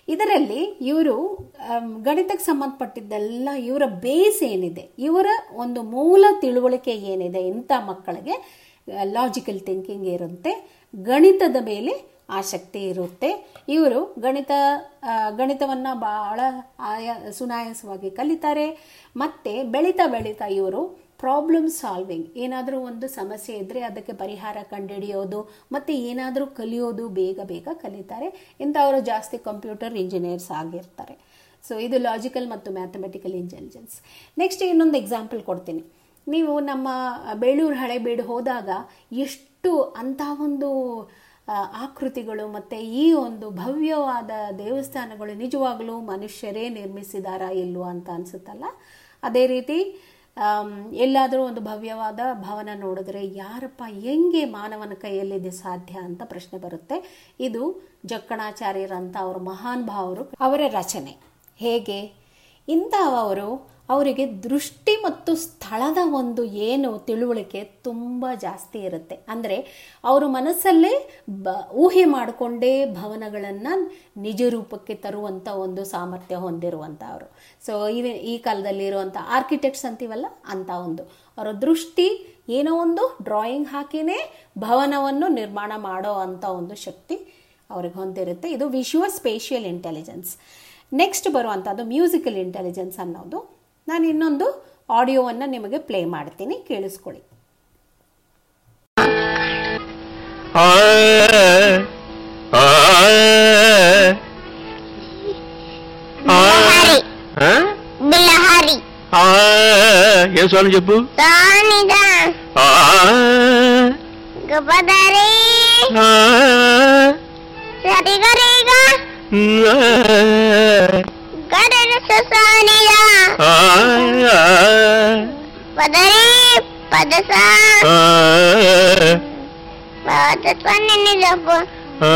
ಇದರಲ್ಲಿ ಇವರು ಗಣಿತಕ್ಕೆ ಸಂಬಂಧಪಟ್ಟಿದ್ದೆಲ್ಲ ಇವರ ಬೇಸ್ ಏನಿದೆ ಇವರ ಒಂದು ಮೂಲ ತಿಳುವಳಿಕೆ ಏನಿದೆ ಇಂಥ ಮಕ್ಕಳಿಗೆ ಲಾಜಿಕಲ್ ಥಿಂಕಿಂಗ್ ಇರುತ್ತೆ ಗಣಿತದ ಮೇಲೆ ಆಸಕ್ತಿ ಇರುತ್ತೆ ಇವರು ಗಣಿತ ಗಣಿತವನ್ನು ಭಾಳ ಆಯಾ ಸುನಾಯಾಸವಾಗಿ ಕಲಿತಾರೆ ಮತ್ತು ಬೆಳೀತಾ ಬೆಳೀತಾ ಇವರು ಪ್ರಾಬ್ಲಮ್ ಸಾಲ್ವಿಂಗ್ ಏನಾದರೂ ಒಂದು ಸಮಸ್ಯೆ ಇದ್ದರೆ ಅದಕ್ಕೆ ಪರಿಹಾರ ಕಂಡುಹಿಡಿಯೋದು ಮತ್ತು ಏನಾದರೂ ಕಲಿಯೋದು ಬೇಗ ಬೇಗ ಕಲಿತಾರೆ ಇಂಥವರು ಜಾಸ್ತಿ ಕಂಪ್ಯೂಟರ್ ಇಂಜಿನಿಯರ್ಸ್ ಆಗಿರ್ತಾರೆ ಸೊ ಇದು ಲಾಜಿಕಲ್ ಮತ್ತು ಮ್ಯಾಥಮೆಟಿಕಲ್ ಇಂಟೆಲಿಜೆನ್ಸ್ ನೆಕ್ಸ್ಟ್ ಇನ್ನೊಂದು ಎಕ್ಸಾಂಪಲ್ ಕೊಡ್ತೀನಿ ನೀವು ನಮ್ಮ ಬೇಳೂರು ಹಳೆಬೀಡು ಹೋದಾಗ ಎಷ್ಟು ಅಂಥ ಒಂದು ಆಕೃತಿಗಳು ಮತ್ತು ಈ ಒಂದು ಭವ್ಯವಾದ ದೇವಸ್ಥಾನಗಳು ನಿಜವಾಗಲೂ ಮನುಷ್ಯರೇ ನಿರ್ಮಿಸಿದಾರಾ ಇಲ್ವೋ ಅಂತ ಅನಿಸುತ್ತಲ್ಲ ಅದೇ ರೀತಿ ಎಲ್ಲಾದರೂ ಒಂದು ಭವ್ಯವಾದ ಭವನ ನೋಡಿದ್ರೆ ಯಾರಪ್ಪ ಹೆಂಗೆ ಮಾನವನ ಕೈಯಲ್ಲಿ ಇದು ಸಾಧ್ಯ ಅಂತ ಪ್ರಶ್ನೆ ಬರುತ್ತೆ ಇದು ಜಕ್ಕಣಾಚಾರ್ಯರಂತ ಅವರು ಮಹಾನ್ ಭಾವರು ಅವರ ರಚನೆ ಹೇಗೆ ಇಂಥವರು ಅವರಿಗೆ ದೃಷ್ಟಿ ಮತ್ತು ಸ್ಥಳದ ಒಂದು ಏನು ತಿಳುವಳಿಕೆ ತುಂಬ ಜಾಸ್ತಿ ಇರುತ್ತೆ ಅಂದರೆ ಅವರು ಮನಸ್ಸಲ್ಲೇ ಬ ಊಹೆ ಮಾಡಿಕೊಂಡೇ ಭವನಗಳನ್ನು ನಿಜ ರೂಪಕ್ಕೆ ತರುವಂಥ ಒಂದು ಸಾಮರ್ಥ್ಯ ಹೊಂದಿರುವಂಥವ್ರು ಸೊ ಇವೆ ಈ ಕಾಲದಲ್ಲಿ ಇರುವಂಥ ಆರ್ಕಿಟೆಕ್ಟ್ಸ್ ಅಂತೀವಲ್ಲ ಅಂಥ ಒಂದು ಅವರ ದೃಷ್ಟಿ ಏನೋ ಒಂದು ಡ್ರಾಯಿಂಗ್ ಹಾಕಿನೇ ಭವನವನ್ನು ನಿರ್ಮಾಣ ಮಾಡೋ ಅಂಥ ಒಂದು ಶಕ್ತಿ ಅವ್ರಿಗೆ ಹೊಂದಿರುತ್ತೆ ಇದು ವಿಶ್ವ ಸ್ಪೇಷಿಯಲ್ ಇಂಟೆಲಿಜೆನ್ಸ್ ನೆಕ್ಸ್ಟ್ ಬರುವಂಥದ್ದು ಮ್ಯೂಸಿಕಲ್ ಇಂಟೆಲಿಜೆನ್ಸ್ ಅನ್ನೋದು ನಾನು ಇನ್ನೊಂದು ಆಡಿಯೋವನ್ನು ನಿಮಗೆ ಪ್ಲೇ ಮಾಡ್ತೀನಿ ಕೇಳಿಸ್ಕೊಳ್ಳಿ బిలహరి ఏ స్వామి చెప్పు సానిద ఆ, గపదరి ఆ, సరిగరిగా గడన ససానిద ఆ, పదరి పదస ఆ, పదసని నిజపు ఆ,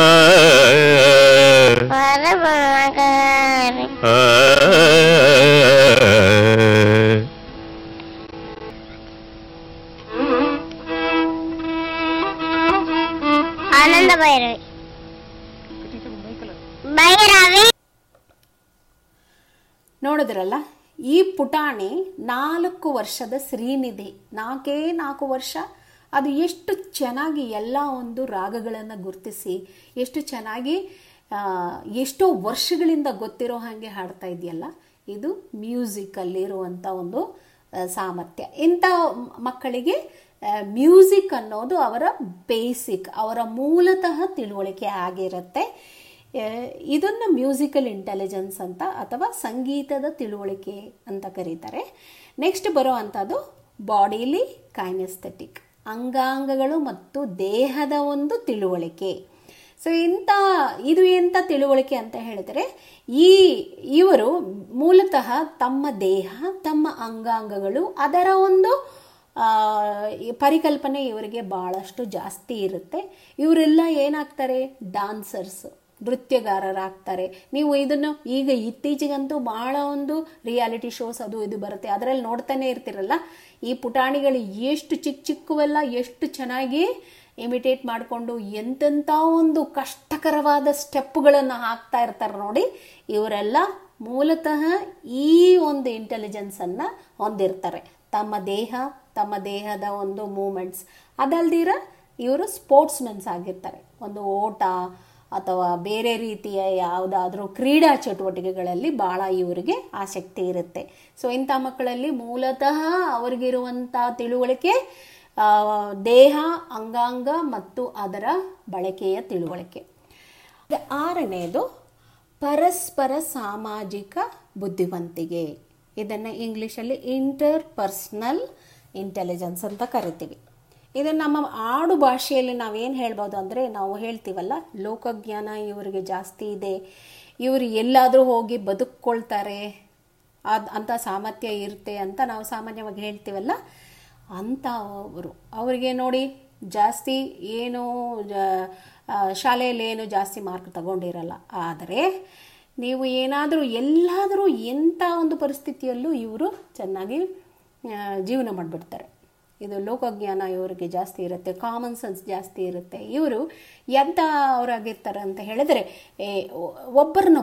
పరమగరి ఆ. ఆనంద భైరవి భైరవి ನೋಡಿದ್ರಲ್ಲ ಈ ಪುಟಾಣಿ ನಾಲ್ಕು ವರ್ಷದ ಶ್ರೀನಿಧಿ ನಾಲ್ಕೇ ನಾಲ್ಕು ವರ್ಷ ಅದು ಎಷ್ಟು ಚೆನ್ನಾಗಿ ಎಲ್ಲ ಒಂದು ರಾಗಗಳನ್ನು ಗುರುತಿಸಿ ಎಷ್ಟು ಚೆನ್ನಾಗಿ ಆ, ಎಷ್ಟೋ ವರ್ಷಗಳಿಂದ ಗೊತ್ತಿರೋ ಹಾಗೆ ಹಾಡ್ತಾ ಇದೆಯಲ್ಲ ಇದು ಮ್ಯೂಸಿಕಲ್ಲಿರುವಂಥ ಒಂದು ಆ, ಸಾಮರ್ಥ್ಯ ಇಂಥ ಮಕ್ಕಳಿಗೆ ಮ್ಯೂಸಿಕ್ ಅನ್ನೋದು ಅವರ ಬೇಸಿಕ್ ಅವರ ಮೂಲತಃ ತಿಳುವಳಿಕೆ ಆಗಿರುತ್ತೆ ಆ, ಇದನ್ನು ಮ್ಯೂಸಿಕಲ್ ಇಂಟೆಲಿಜೆನ್ಸ್ ಅಂತ ಅಥವಾ ಸಂಗೀತದ ತಿಳುವಳಿಕೆ ಅಂತ ಕರೀತಾರೆ ನೆಕ್ಸ್ಟ್ ಬರೋ ಅಂಥದ್ದು ಬಾಡಿಲಿ ಕೈನೆಸ್ಥೆಟಿಕ್ ಅಂಗಾಂಗಗಳು ಮತ್ತು ದೇಹದ ಒಂದು ತಿಳುವಳಿಕೆ ಸೊ ಇಂಥ ಇದು ಎಂಥ ತಿಳುವಳಿಕೆ ಅಂತ ಹೇಳಿದರೆ ಈ ಇವರು ಮೂಲತಃ ತಮ್ಮ ದೇಹ ತಮ್ಮ ಅಂಗಾಂಗಗಳು ಅದರ ಒಂದು ಆ, ಈ ಪರಿಕಲ್ಪನೆ ಇವರಿಗೆ ಭಾಳಷ್ಟು ಜಾಸ್ತಿ ಇರುತ್ತೆ ಇವರೆಲ್ಲ ಏನಾಗ್ತಾರೆ ಡಾನ್ಸರ್ಸ್ ನೃತ್ಯಗಾರರಾಗ್ತಾರೆ ನೀವು ಇದನ್ನು ಈಗ ಇತ್ತೀಚೆಗಂತೂ ಬಹಳ ಒಂದು ರಿಯಾಲಿಟಿ ಶೋಸ್ ಅದು ಇದು ಬರುತ್ತೆ ಅದರಲ್ಲಿ ನೋಡ್ತಾನೆ ಇರ್ತಿರಲ್ಲ ಈ ಪುಟಾಣಿಗಳು ಎಷ್ಟು ಚಿಕ್ಕ ಚಿಕ್ಕವೆಲ್ಲ ಎಷ್ಟು ಚೆನ್ನಾಗಿ ಇಮಿಟೇಟ್ ಮಾಡಿಕೊಂಡು ಎಂತೆಂಥ ಒಂದು ಕಷ್ಟಕರವಾದ ಸ್ಟೆಪ್ಗಳನ್ನು ಹಾಕ್ತಾ ಇರ್ತಾರೆ ನೋಡಿ ಇವರೆಲ್ಲ ಮೂಲತಃ ಈ ಒಂದು ಇಂಟೆಲಿಜೆನ್ಸನ್ನು ಹೊಂದಿರ್ತಾರೆ ತಮ್ಮ ದೇಹ ತಮ್ಮ ದೇಹದ ಒಂದು ಮೂಮೆಂಟ್ಸ್ ಅದಲ್ದಿರ ಇವರು ಸ್ಪೋರ್ಟ್ಸ್ಮೆನ್ಸ್ ಆಗಿರ್ತಾರೆ ಒಂದು ಓಟ ಅಥವಾ ಬೇರೆ ರೀತಿಯ ಯಾವುದಾದ್ರೂ ಕ್ರೀಡಾ ಚಟುವಟಿಕೆಗಳಲ್ಲಿ ಭಾಳ ಇವರಿಗೆ ಆಸಕ್ತಿ ಇರುತ್ತೆ ಸೊ ಇಂಥ ಮಕ್ಕಳಲ್ಲಿ ಮೂಲತಃ ಅವರಿಗಿರುವಂಥ ತಿಳುವಳಿಕೆ ಆ, ದೇಹ ಅಂಗಾಂಗ ಮತ್ತು ಅದರ ಬಳಕೆಯ ತಿಳುವಳಿಕೆ ಮತ್ತೆ ಆರನೆಯದು ಪರಸ್ಪರ ಸಾಮಾಜಿಕ ಬುದ್ಧಿವಂತಿಕೆ ಇದನ್ನು ಇಂಗ್ಲೀಷಲ್ಲಿ ಇಂಟರ್ ಪರ್ಸ್ನಲ್ ಇಂಟೆಲಿಜೆನ್ಸ್ ಅಂತ ಕರಿತೀವಿ ಇದನ್ನು ನಮ್ಮ ಆಡು ಭಾಷೆಯಲ್ಲಿ ನಾವೇನು ಹೇಳ್ಬೋದು ಅಂದರೆ ನಾವು ಹೇಳ್ತೀವಲ್ಲ ಲೋಕಜ್ಞಾನ ಇವರಿಗೆ ಜಾಸ್ತಿ ಇದೆ ಇವರು ಎಲ್ಲಾದರೂ ಹೋಗಿ ಬದುಕ್ಕೊಳ್ತಾರೆ ಅದು ಅಂಥ ಸಾಮರ್ಥ್ಯ ಇರುತ್ತೆ ಅಂತ ನಾವು ಸಾಮಾನ್ಯವಾಗಿ ಹೇಳ್ತೀವಲ್ಲ ಅಂಥವರು ಅವರಿಗೆ ನೋಡಿ ಜಾಸ್ತಿ ಏನು ಜ- ಆ, ಶಾಲೆಯಲ್ಲಿ ಏನು ಜಾಸ್ತಿ ಮಾರ್ಕ್ ತಗೊಂಡಿರಲ್ಲ ಆದರೆ ನೀವು ಏನಾದರೂ ಎಲ್ಲಾದರೂ ಎಂಥ ಒಂದು ಪರಿಸ್ಥಿತಿಯಲ್ಲೂ ಇವರು ಚೆನ್ನಾಗಿ ಆ, ಜೀವನ ಮಾಡಿಬಿಡ್ತಾರೆ ಇದು ಲೋಕಜ್ಞಾನ ಇವರಿಗೆ ಜಾಸ್ತಿ ಇರುತ್ತೆ ಕಾಮನ್ ಸೆನ್ಸ್ ಜಾಸ್ತಿ ಇರುತ್ತೆ ಇವರು ಎಂಥ ಅವರಾಗಿರ್ತಾರೆ ಅಂತ ಹೇಳಿದರೆ ಒಬ್ಬರನ್ನ